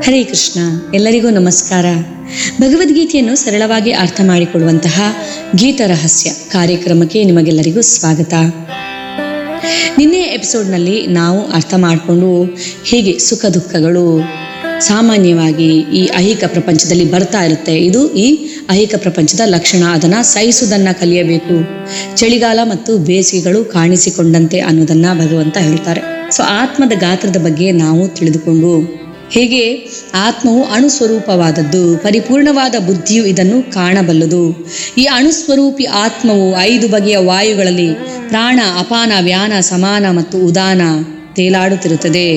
ಹರೇ ಕೃಷ್ಣ ಎಲ್ಲರಿಗೂ ನಮಸ್ಕಾರ ಭಗವದ್ಗೀತೆಯನ್ನು ಸರಳವಾಗಿ ಅರ್ಥ ಮಾಡಿಕೊಳ್ಳುವಂತಹ ಗೀತ ರಹಸ್ಯ ಕಾರ್ಯಕ್ರಮಕ್ಕೆ ನಿಮಗೆಲ್ಲರಿಗೂ ಸ್ವಾಗತ ನಿನ್ನೆ ಎಪಿಸೋಡ್ನಲ್ಲಿ ನಾವು ಅರ್ಥ ಮಾಡಿಕೊಂಡು ಹೇಗೆ ಸುಖ ದುಃಖಗಳು ಸಾಮಾನ್ಯವಾಗಿ ಈ ಐಹಿಕ ಪ್ರಪಂಚದಲ್ಲಿ ಬರ್ತಾ ಇರುತ್ತೆ ಇದು ಈ ಐಹಿಕ ಪ್ರಪಂಚದ ಲಕ್ಷಣ ಅದನ್ನು ಸಹಿಸುವುದನ್ನು ಕಲಿಯಬೇಕು ಚಳಿಗಾಲ ಮತ್ತು ಬೇಸಿಗೆಗಳು ಕಾಣಿಸಿಕೊಂಡಂತೆ ಅನ್ನೋದನ್ನ ಭಗವಂತ ಹೇಳ್ತಾರೆ ಸೊ ಆತ್ಮದ ಗಾತ್ರದ ಬಗ್ಗೆ ನಾವು ತಿಳಿದುಕೊಂಡು ಹೇಗೆ ಆತ್ಮವು ಅಣುಸ್ವರೂಪವಾದದ್ದು ಪರಿಪೂರ್ಣವಾದ ಬುದ್ಧಿಯು ಇದನ್ನು ಕಾಣಬಲ್ಲದು ಈ ಅಣುಸ್ವರೂಪಿ ಆತ್ಮವು ಐದು ಬಗೆಯ ವಾಯುಗಳಲ್ಲಿ ಪ್ರಾಣ ಅಪಾನ ವ್ಯಾನ ಸಮಾನ ಮತ್ತು ಉದಾನ ತೇಲಾಡುತ್ತಿರುತ್ತದೆ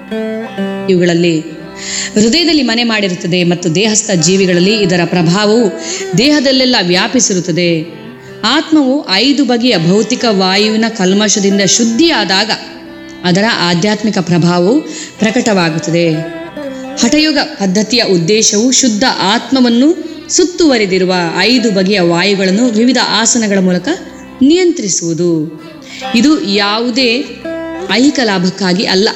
ಇವುಗಳಲ್ಲಿ ಹೃದಯದಲ್ಲಿ ಮನೆ ಮಾಡಿರುತ್ತದೆ ಮತ್ತು ದೇಹಸ್ಥ ಜೀವಿಗಳಲ್ಲಿ ಇದರ ಪ್ರಭಾವವು ದೇಹದಲ್ಲೆಲ್ಲ ವ್ಯಾಪಿಸಿರುತ್ತದೆ ಆತ್ಮವು ಐದು ಬಗೆಯ ಭೌತಿಕ ವಾಯುವಿನ ಕಲ್ಮಶದಿಂದ ಶುದ್ಧಿಯಾದಾಗ ಅದರ ಆಧ್ಯಾತ್ಮಿಕ ಪ್ರಭಾವವು ಪ್ರಕಟವಾಗುತ್ತದೆ ಹಠಯೋಗ ಪದ್ಧತಿಯ ಉದ್ದೇಶವು ಶುದ್ಧ ಆತ್ಮವನ್ನು ಸುತ್ತುವರಿದಿರುವ ಐದು ಬಗೆಯ ವಾಯುಗಳನ್ನು ವಿವಿಧ ಆಸನಗಳ ಮೂಲಕ ನಿಯಂತ್ರಿಸುವುದು ಇದು ಯಾವುದೇ ಐಹಿಕ ಲಾಭಕ್ಕಾಗಿ ಅಲ್ಲ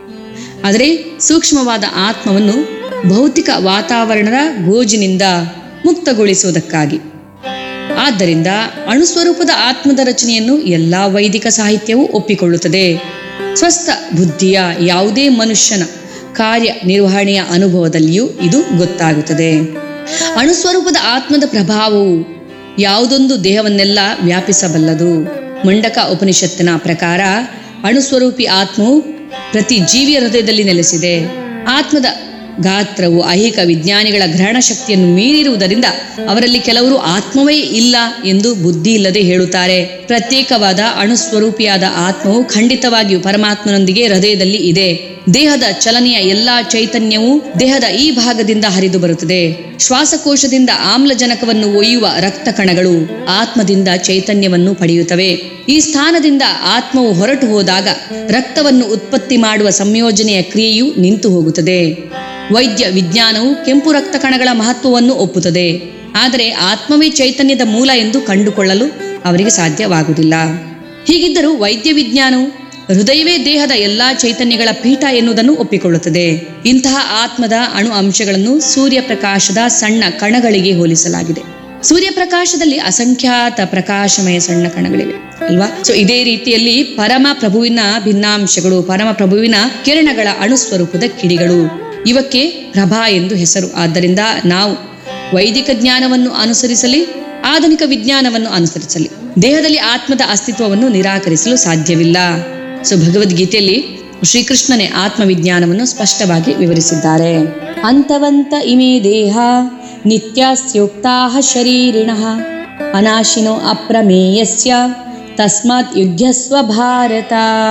ಆದರೆ ಸೂಕ್ಷ್ಮವಾದ ಆತ್ಮವನ್ನು ಭೌತಿಕ ವಾತಾವರಣದ ಗೋಜಿನಿಂದ ಮುಕ್ತಗೊಳಿಸುವುದಕ್ಕಾಗಿ ಆದ್ದರಿಂದ ಅಣುಸ್ವರೂಪದ ಆತ್ಮದ ರಚನೆಯನ್ನು ಎಲ್ಲ ವೈದಿಕ ಸಾಹಿತ್ಯವು ಒಪ್ಪಿಕೊಳ್ಳುತ್ತದೆ ಸ್ವಸ್ಥ ಬುದ್ಧಿಯ ಯಾವುದೇ ಮನುಷ್ಯನ ಕಾರ್ಯ ನಿರ್ವಹಣೆಯ ಅನುಭವದಲ್ಲಿಯೂ ಇದು ಗೊತ್ತಾಗುತ್ತದೆ ಅಣುಸ್ವರೂಪದ ಆತ್ಮದ ಪ್ರಭಾವವು ಯಾವುದೊಂದು ದೇಹವನ್ನೆಲ್ಲ ವ್ಯಾಪಿಸಬಲ್ಲದು ಮಂಡಕ ಉಪನಿಷತ್ತಿನ ಪ್ರಕಾರ ಅಣುಸ್ವರೂಪಿ ಆತ್ಮವು ಪ್ರತಿ ಜೀವಿಯ ಹೃದಯದಲ್ಲಿ ನೆಲೆಸಿದೆ ಆತ್ಮದ ಗಾತ್ರವು ಐಹಿಕ ವಿಜ್ಞಾನಿಗಳ ಗ್ರಹಣ ಶಕ್ತಿಯನ್ನು ಮೀರಿರುವುದರಿಂದ ಅವರಲ್ಲಿ ಕೆಲವರು ಆತ್ಮವೇ ಇಲ್ಲ ಎಂದು ಬುದ್ಧಿ ಇಲ್ಲದೆ ಹೇಳುತ್ತಾರೆ ಪ್ರತ್ಯೇಕವಾದ ಅಣುಸ್ವರೂಪಿಯಾದ ಆತ್ಮವು ಖಂಡಿತವಾಗಿಯೂ ಪರಮಾತ್ಮನೊಂದಿಗೆ ಹೃದಯದಲ್ಲಿ ಇದೆ ದೇಹದ ಚಲನೆಯ ಎಲ್ಲಾ ಚೈತನ್ಯವು ದೇಹದ ಈ ಭಾಗದಿಂದ ಹರಿದು ಬರುತ್ತದೆ ಶ್ವಾಸಕೋಶದಿಂದ ಆಮ್ಲಜನಕವನ್ನು ಒಯ್ಯುವ ರಕ್ತ ಕಣಗಳು ಆತ್ಮದಿಂದ ಚೈತನ್ಯವನ್ನು ಪಡೆಯುತ್ತವೆ ಈ ಸ್ಥಾನದಿಂದ ಆತ್ಮವು ಹೊರಟು ಹೋದಾಗ ರಕ್ತವನ್ನು ಉತ್ಪತ್ತಿ ಮಾಡುವ ಸಂಯೋಜನೆಯ ಕ್ರಿಯೆಯು ನಿಂತು ಹೋಗುತ್ತದೆ ವೈದ್ಯ ವಿಜ್ಞಾನವು ಕೆಂಪು ರಕ್ತ ಕಣಗಳ ಮಹತ್ವವನ್ನು ಒಪ್ಪುತ್ತದೆ ಆದರೆ ಆತ್ಮವೇ ಚೈತನ್ಯದ ಮೂಲ ಎಂದು ಕಂಡುಕೊಳ್ಳಲು ಅವರಿಗೆ ಸಾಧ್ಯವಾಗುವುದಿಲ್ಲ ಹೀಗಿದ್ದರೂ ವೈದ್ಯ ವಿಜ್ಞಾನವು ಹೃದಯವೇ ದೇಹದ ಎಲ್ಲಾ ಚೈತನ್ಯಗಳ ಪೀಠ ಎನ್ನುವುದನ್ನು ಒಪ್ಪಿಕೊಳ್ಳುತ್ತದೆ ಇಂತಹ ಆತ್ಮದ ಅಣು ಅಂಶಗಳನ್ನು ಸೂರ್ಯಪ್ರಕಾಶದ ಸಣ್ಣ ಕಣಗಳಿಗೆ ಹೋಲಿಸಲಾಗಿದೆ ಸೂರ್ಯಪ್ರಕಾಶದಲ್ಲಿ ಅಸಂಖ್ಯಾತ ಪ್ರಕಾಶಮಯ ಸಣ್ಣ ಕಣಗಳಿವೆ ಅಲ್ವಾ ಸೊ ಇದೇ ರೀತಿಯಲ್ಲಿ ಪರಮ ಪ್ರಭುವಿನ ಭಿನ್ನಾಂಶಗಳು ಪರಮ ಪ್ರಭುವಿನ ಕಿರಣಗಳ ಅಣುಸ್ವರೂಪದ ಕಿಡಿಗಳು ಇವಕ್ಕೆ ಪ್ರಭಾ ಎಂದು ಹೆಸರು ಆದ್ದರಿಂದ ನಾವು ವೈದಿಕ ಜ್ಞಾನವನ್ನು ಅನುಸರಿಸಲಿ ಆಧುನಿಕ ವಿಜ್ಞಾನವನ್ನು ಅನುಸರಿಸಲಿ ದೇಹದಲ್ಲಿ ಆತ್ಮದ ಅಸ್ತಿತ್ವವನ್ನು ನಿರಾಕರಿಸಲು ಸಾಧ್ಯವಿಲ್ಲ ಸೊ ಭಗವದ್ಗೀತೆಯಲ್ಲಿ ಶ್ರೀಕೃಷ್ಣನೇ ಆತ್ಮವಿಜ್ಞಾನವನ್ನು ಸ್ಪಷ್ಟವಾಗಿ ವಿವರಿಸಿದ್ದಾರೆ ಅಂತವಂತ ಇಮೇ ದೇಹ ನಿತ್ಯಾಸ್ಯೋಕ್ತಾ ಶರೀರಿಣ ಅನಾಶಿನೋ ಅಪ್ರಮೇಯಸ್ಯ ತಸ್ಮಾತ್ ಯುದ್ಧಸ್ವ ಭಾರತ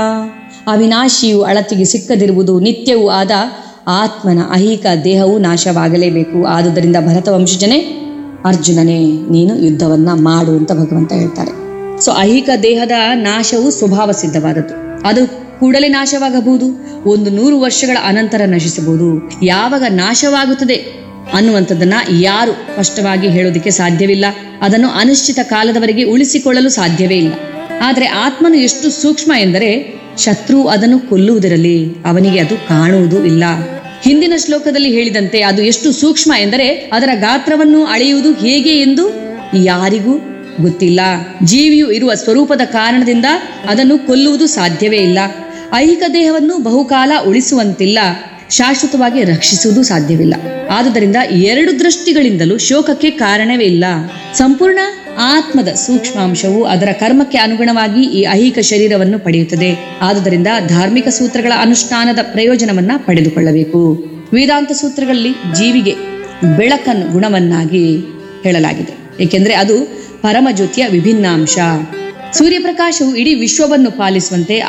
ಅವಿನಾಶಿಯು ಅಳತೆಗೆ ಸಿಕ್ಕದಿರುವುದು ನಿತ್ಯವೂ ಆದ ಆತ್ಮನ ಐಹಿಕ ದೇಹವು ನಾಶವಾಗಲೇಬೇಕು ಆದುದರಿಂದ ಭರತ ವಂಶಜನೇ ಅರ್ಜುನನೇ ನೀನು ಯುದ್ಧವನ್ನ ಮಾಡು ಅಂತ ಭಗವಂತ ಹೇಳ್ತಾರೆ ಸೊ ಐಹಿಕ ದೇಹದ ನಾಶವು ಸ್ವಭಾವ ಸಿದ್ಧವಾದದ್ದು ಅದು ಕೂಡಲೇ ನಾಶವಾಗಬಹುದು ಒಂದು ನೂರು ವರ್ಷಗಳ ಅನಂತರ ನಶಿಸಬಹುದು ಯಾವಾಗ ನಾಶವಾಗುತ್ತದೆ ಅನ್ನುವಂಥದ್ದನ್ನ ಯಾರು ಸ್ಪಷ್ಟವಾಗಿ ಹೇಳೋದಕ್ಕೆ ಸಾಧ್ಯವಿಲ್ಲ ಅದನ್ನು ಅನಿಶ್ಚಿತ ಕಾಲದವರೆಗೆ ಉಳಿಸಿಕೊಳ್ಳಲು ಸಾಧ್ಯವೇ ಇಲ್ಲ ಆದರೆ ಆತ್ಮನು ಎಷ್ಟು ಸೂಕ್ಷ್ಮ ಎಂದರೆ ಶತ್ರು ಅದನ್ನು ಕೊಲ್ಲುವುದಿರಲಿ ಅವನಿಗೆ ಅದು ಕಾಣುವುದು ಇಲ್ಲ ಹಿಂದಿನ ಶ್ಲೋಕದಲ್ಲಿ ಹೇಳಿದಂತೆ ಅದು ಎಷ್ಟು ಸೂಕ್ಷ್ಮ ಎಂದರೆ ಅದರ ಗಾತ್ರವನ್ನು ಅಳೆಯುವುದು ಹೇಗೆ ಎಂದು ಯಾರಿಗೂ ಗೊತ್ತಿಲ್ಲ ಜೀವಿಯು ಇರುವ ಸ್ವರೂಪದ ಕಾರಣದಿಂದ ಅದನ್ನು ಕೊಲ್ಲುವುದು ಸಾಧ್ಯವೇ ಇಲ್ಲ ಐಹಿಕ ದೇಹವನ್ನು ಬಹುಕಾಲ ಉಳಿಸುವಂತಿಲ್ಲ ಶಾಶ್ವತವಾಗಿ ರಕ್ಷಿಸುವುದು ಸಾಧ್ಯವಿಲ್ಲ ಆದುದರಿಂದ ಎರಡು ದೃಷ್ಟಿಗಳಿಂದಲೂ ಶೋಕಕ್ಕೆ ಕಾರಣವೇ ಇಲ್ಲ ಸಂಪೂರ್ಣ ಆತ್ಮದ ಸೂಕ್ಷ್ಮಾಂಶವು ಅದರ ಕರ್ಮಕ್ಕೆ ಅನುಗುಣವಾಗಿ ಈ ಐಹಿಕ ಶರೀರವನ್ನು ಪಡೆಯುತ್ತದೆ ಆದುದರಿಂದ ಧಾರ್ಮಿಕ ಸೂತ್ರಗಳ ಅನುಷ್ಠಾನದ ಪ್ರಯೋಜನವನ್ನ ಪಡೆದುಕೊಳ್ಳಬೇಕು ವೇದಾಂತ ಸೂತ್ರಗಳಲ್ಲಿ ಜೀವಿಗೆ ಬೆಳಕನ್ನು ಗುಣವನ್ನಾಗಿ ಹೇಳಲಾಗಿದೆ ಏಕೆಂದರೆ ಅದು ಪರಮಜ್ಯೋತಿಯ ವಿಭಿನ್ನಾಂಶ ಸೂರ್ಯಪ್ರಕಾಶವು ಇಡೀ ವಿಶ್ವವನ್ನು ಪಾಲಿಸುವಂತೆ